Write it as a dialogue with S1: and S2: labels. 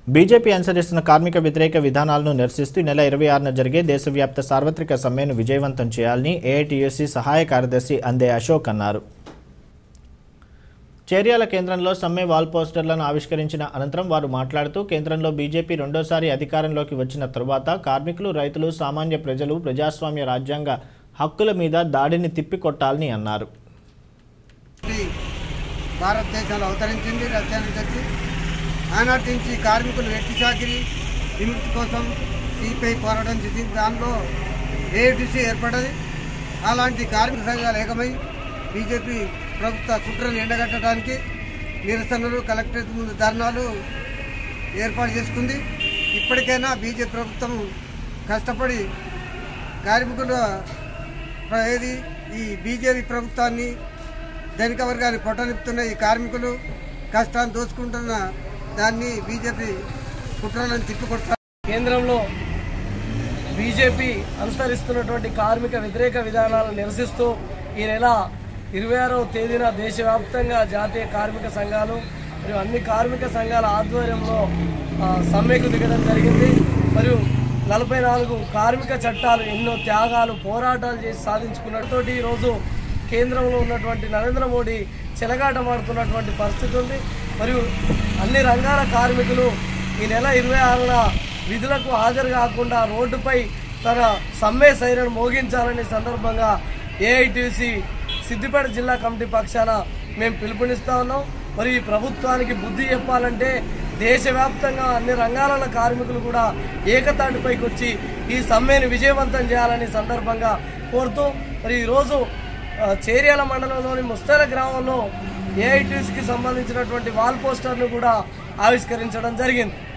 S1: BJP అనుసరిస్తున్న కార్మిక వ్యతిరేక విధానాలను నిరసిస్తూ ఈ నెల ఇరవై ఆరున జరిగే దేశవ్యాప్త సార్వత్రిక సమ్మెను విజయవంతం చేయాలని ఏఐటీయూసీ సహాయ కార్యదర్శి అందే అశోక్ అన్నారు చేర్యాల కేంద్రంలో సమ్మె వాల్ పోస్టర్లను ఆవిష్కరించిన అనంతరం వారు మాట్లాడుతూ కేంద్రంలో బీజేపీ రెండోసారి అధికారంలోకి వచ్చిన తరువాత కార్మికులు రైతులు సామాన్య ప్రజలు ప్రజాస్వామ్య రాజ్యాంగ హక్కుల మీద దాడిని తిప్పికొట్టాలని అన్నారు
S2: పార్టీ భారతదేశంలో అవతరించింది రష్యా నుంచి వచ్చి ఆనాటి నుంచి కార్మికులు వెట్టి చాకిరి విముక్తి కోసం సిపిఐ పోరాటం చేసింది దానిలో ఏఐటీసీ ఏర్పడ్డది అలాంటి కార్మిక సంఘాలు ఏకమై బీజేపీ ప్రభుత్వ కుట్రలు ఎండగట్టడానికి నిరసనలు కలెక్టరేట్ ముందు ధర్నాలు ఏర్పాటు చేసుకుంది ఇప్పటికైనా బీజేపీ ప్రభుత్వం కష్టపడి కార్మికుల ప్ర- ఏది ఈ బీజేపీ ప్రభుత్వాన్ని ధనిక వర్గాన్ని పొట్టనిపుతున్న ఈ కార్మికులు కష్టాన్ని దోచుకుంటున్న దాన్ని బీజేపీ కుట్రలను తిప్పికొట్ట
S3: కేంద్రంలో బీజేపీ అనుసరిస్తున్నటువంటి కార్మిక వ్యతిరేక విధానాలను నిరసిస్తూ ఈ నెల ఇరవై ఆరవ తేదీన దేశవ్యాప్తంగా జాతీయ కార్మిక సంఘాలు మరియు అన్ని కార్మిక సంఘాల ఆధ్వర్యంలో ఆ, సమ్మెకు దిగడం జరిగింది మరియు నలభై నాలుగు కార్మిక చట్టాలు ఎన్నో త్యాగాలు పోరాటాలు చేసి సాధించుకున్నతోటి ఈరోజు కేంద్రంలో ఉన్నటువంటి నరేంద్ర మోడీ చెలగాటమాడుతున్నటువంటి పరిస్థితి ఉంది మరియు అన్ని రంగాల కార్మికులు ఈ నెల ఇరవై ఆరున విధులకు హాజరు కాకుండా రోడ్డుపై తన సమ్మె సైరను మోగించాలనే సందర్భంగా ఏఐటీసీ సిద్దిపేట జిల్లా కమిటీ పక్షాన మేము పిలుపునిస్తా ఉన్నాం మరి ఈ ప్రభుత్వానికి బుద్ధి చెప్పాలంటే దేశవ్యాప్తంగా అన్ని రంగాల కార్మికులు కూడా ఏకతాటిపైకి వచ్చి ఈ సమ్మెను విజయవంతం చేయాలని సందర్భంగా కోరుతూ మరి ఈరోజు ఆ, చేర్యాల మండలంలోని ముస్తర గ్రామంలో ఏఐటీసీకి సంబంధించినటువంటి వాల్ పోస్టర్ను కూడా ఆవిష్కరించడం జరిగింది